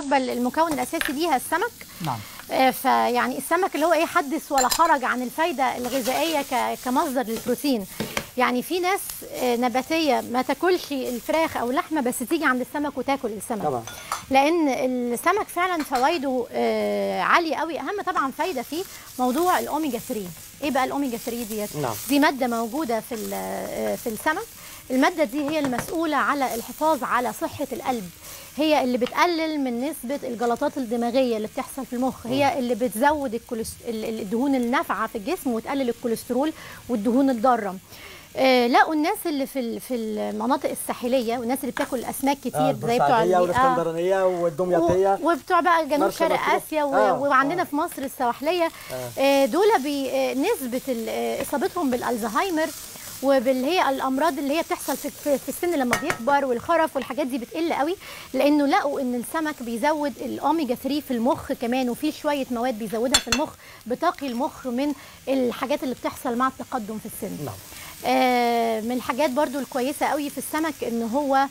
الوجبه المكون الاساسي ليها السمك نعم آه، فيعني السمك اللي هو ايه حدث ولا حرج عن الفايده الغذائيه ك- كمصدر للبروتين يعني في ناس آه، نباتيه ما تاكلش الفراخ او اللحمه بس تيجي عند السمك وتاكل السمك طبعا لان السمك فعلا فوائده آه، عاليه قوي اهم طبعا فايده فيه موضوع الاوميجا 3 ايه بقى الاوميجا 3 ديت نعم. دي ماده موجوده في ال- آه، في السمك الماده دي هي المسؤوله على الحفاظ على صحه القلب هي اللي بتقلل من نسبه الجلطات الدماغيه اللي بتحصل في المخ هي اللي بتزود الكوليست... ال- ال- الدهون النافعه في الجسم وتقلل الكوليسترول والدهون الضاره آه، لقوا الناس اللي في ال- في المناطق الساحليه والناس اللي بتاكل اسماك كتير آه، زي بتوع البورسعيدية ال- آه، والاسكندرانيه والدمياطيه و- وبتوع بقى جنوب مرسى شرق مطروح. اسيا و... آه، وعندنا آه. في مصر السواحليه آه، دول بي... آه، نسبه ال- آه، اصابتهم بالالزهايمر وباللي هي الامراض اللي هي بتحصل في, في, في السن لما بيكبر والخرف والحاجات دي بتقل قوي لانه لقوا ان السمك بيزود الاوميجا 3 في المخ كمان وفي شويه مواد بيزودها في المخ بتقي المخ من الحاجات اللي بتحصل مع التقدم في السن نعم آه، من الحاجات برضو الكويسة قوي في السمك ان هو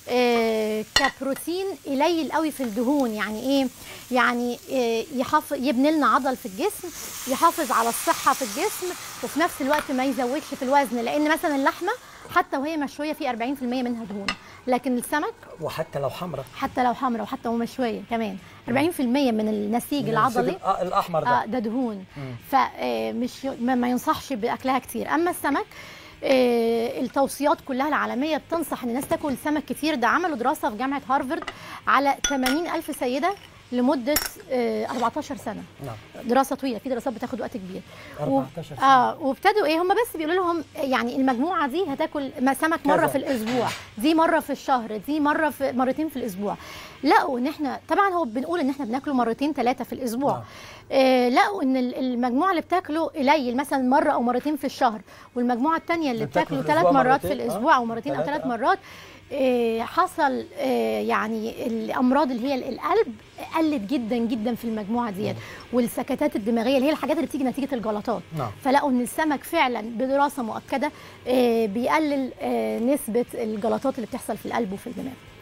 آه، كبروتين قليل قوي في الدهون يعني ايه يعني آه، يحافظ يبني لنا عضل في الجسم يحافظ على الصحة في الجسم وفي نفس الوقت ما يزودش في الوزن لان مثلا اللحمة حتى وهي مشوية في 40% منها دهون لكن السمك وحتى لو حمراء حتى لو حمرا وحتى لو مشوية كمان 40% من النسيج العضلي آه الاحمر ده اه ده دهون فمش ما ما ينصحش باكلها كتير اما السمك آه، التوصيات كلها العالميه بتنصح ان الناس تاكل سمك كتير ده عملوا دراسه في جامعه هارفارد على 80 الف سيده لمده آه، 14 سنه نعم دراسه طويله في دراسات بتاخد وقت كبير 14 سنة. اه وابتدوا ايه هم بس بيقولوا لهم يعني المجموعه دي هتاكل ما- سمك مره كذا. في الاسبوع دي مره في الشهر دي مره في مرتين في الاسبوع لقوا ان احنا طبعا هو بنقول ان احنا بناكله مرتين ثلاثه في الاسبوع نعم. آه لقوا ان ال- المجموعه اللي بتاكله قليل مثلا مره او مرتين في الشهر والمجموعه الثانيه اللي اللي بتاكله بتاكله في ثلاث الأسبوع مرات في مرتين، آه. الاسبوع او مرتين او ثلاثة، ثلاث آه. مرات آه، حصل آه، يعني الامراض اللي هي القلب قلت جدا جدا في المجموعه ديت والسكتات الدماغيه اللي هي الحاجات اللي بتيجي نتيجه الجلطات نعم. فلقوا ان السمك فعلا بدراسه مؤكده آه، بيقلل آه، نسبه الجلطات اللي بتحصل في القلب وفي الدماغ